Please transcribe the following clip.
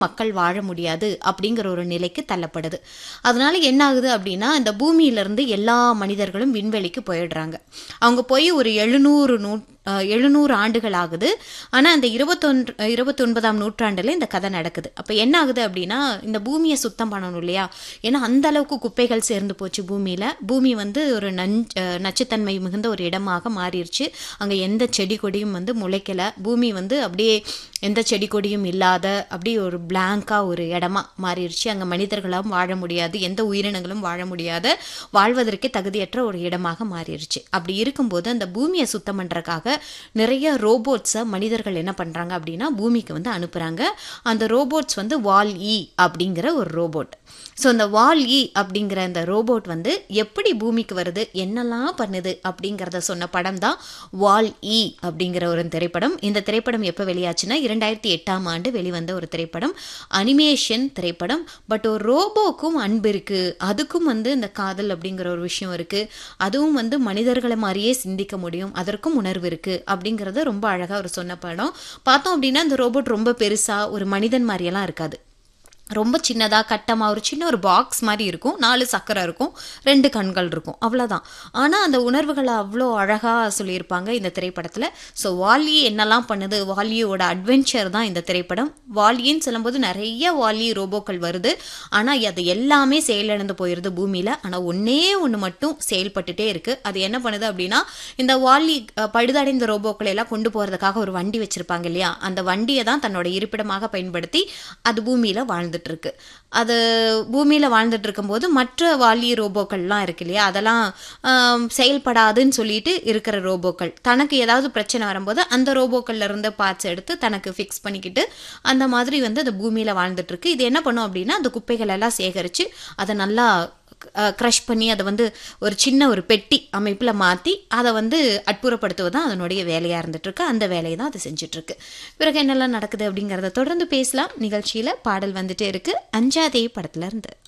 மக்கள் வாழ முடியாது அப்படிங்கிற ஒரு நிலைக்கு தள்ளப்படுது அதனால என்ன ஆகுது அப்படின்னா இந்த பூமியிலிருந்து எல்லா மனிதர்களும் விண்வெளிக்கு போயிடுறாங்க அவங்க போய் ஒரு எழுநூறு நூ அஹ், எழுநூறு ஆண்டுகள் ஆகுது ஆனால் அந்த இருபத்தொன்று இருபத்தொன்பதாம் நூற்றாண்டில் இந்த கதை நடக்குது அப்போ என்ன ஆகுது அப்படின்னா இந்த பூமியை சுத்தம் பண்ணணும் இல்லையா ஏன்னா அந்த அளவுக்கு குப்பைகள் சேர்ந்து போச்சு பூமியில் பூமி வந்து ஒரு நஞ்ச் அஹ், நச்சுத்தன்மை மிகுந்த ஒரு இடமாக மாறிடுச்சு அங்கே எந்த செடி கொடியும் வந்து முளைக்கல பூமி வந்து அப்படியே எந்த செடி கொடியும் இல்லாத அப்படியே ஒரு பிளாங்காக ஒரு இடமா மாறிடுச்சு அங்கே மனிதர்களும் வாழ முடியாது எந்த உயிரினங்களும் வாழ முடியாத வாழ்வதற்கே தகுதியற்ற ஒரு இடமாக மாறிடுச்சு அப்படி இருக்கும்போது அந்த பூமியை சுத்தம் பண்ணுறக்காக நிறைய ரோபோட்ஸை மனிதர்கள் என்ன பண்ணுறாங்க அப்படின்னா பூமிக்கு வந்து அனுப்புகிறாங்க அந்த ரோபோட்ஸ் வந்து வால் இ அப்படிங்கிற ஒரு ரோபோட் ஸோ அந்த வால் இ அப்படிங்கிற அந்த ரோபோட் வந்து எப்படி பூமிக்கு வருது என்னெல்லாம் பண்ணுது அப்படிங்கிறத சொன்ன படம் தான் வால் இ அப்படிங்கிற ஒரு திரைப்படம் இந்த திரைப்படம் எப்போ வெளியாச்சுன்னா இரண்டாயிரத்தி எட்டாம் ஆண்டு வெளிவந்த ஒரு திரைப்படம் அனிமேஷன் திரைப்படம் பட் ஒரு ரோபோக்கும் அன்பு இருக்கு அதுக்கும் வந்து இந்த காதல் அப்படிங்கிற ஒரு விஷயம் இருக்கு அதுவும் வந்து மனிதர்களை மாதிரியே சிந்திக்க முடியும் அதற்கும் உணர்வு இருக்கு அப்படிங்கிறத ரொம்ப அழகா அவர் சொன்ன படம் பார்த்தோம் அப்படின்னா இந்த ரோபோட் ரொம்ப பெருசா ஒரு மனிதன் மாதிரியெல்லாம் இருக்காது ரொம்ப சின்னதாக கட்டமாக ஒரு சின்ன ஒரு பாக்ஸ் மாதிரி இருக்கும் நாலு சக்கரை இருக்கும் ரெண்டு கண்கள் இருக்கும் அவ்வளோதான் ஆனால் அந்த உணர்வுகளை அவ்வளோ அழகாக சொல்லியிருப்பாங்க இந்த திரைப்படத்தில் ஸோ வாலி என்னெல்லாம் பண்ணுது வாலியோட அட்வென்ச்சர் தான் இந்த திரைப்படம் வாலின்னு சொல்லும்போது நிறைய வாலி ரோபோக்கள் வருது ஆனால் அது எல்லாமே செயலிழந்து போயிடுது பூமியில் ஆனால் ஒன்றே ஒன்று மட்டும் செயல்பட்டுட்டே இருக்குது அது என்ன பண்ணுது அப்படின்னா இந்த வாலி அஹ், பழுதடைந்த ரோபோக்களை எல்லாம் கொண்டு போகிறதுக்காக ஒரு வண்டி வச்சுருப்பாங்க இல்லையா அந்த வண்டியை தான் தன்னோட இருப்பிடமாக பயன்படுத்தி அது பூமியில் வாழ்ந்துட்டு இருக்கு அது பூமியில் வாழ்ந்துட்டு இருக்கும்போது மற்ற வாலி ரோபோக்கள்லாம் இருக்கு இல்லையா அதெல்லாம் ஆம், செயல்படாதுன்னு சொல்லிட்டு இருக்கிற ரோபோக்கள் தனக்கு ஏதாவது பிரச்சனை வரும்போது அந்த ரோபோக்கள்ல இருந்து பார்ட்ஸ் எடுத்து தனக்கு ஃபிக்ஸ் பண்ணிக்கிட்டு அந்த மாதிரி வந்து அது பூமியில் வாழ்ந்துட்டு இருக்கு இது என்ன பண்ணும் அப்படின்னா அந்த குப்பைகள் எல்லாம் சேகரித்து அதை நல்லா க்ரஷ் பண்ணி அதை வந்து ஒரு சின்ன ஒரு பெட்டி அமைப்பில் மாற்றி அதை வந்து அட்புறப்படுத்துவது தான் அதனுடைய வேலையாக இருந்துட்டுருக்கு அந்த வேலையை தான் அது செஞ்சிட்ருக்கு பிறகு என்னெல்லாம் நடக்குது அப்படிங்கிறத தொடர்ந்து பேசலாம் நிகழ்ச்சியில் பாடல் வந்துட்டே இருக்கு அஞ்சாதே படத்துல இருந்து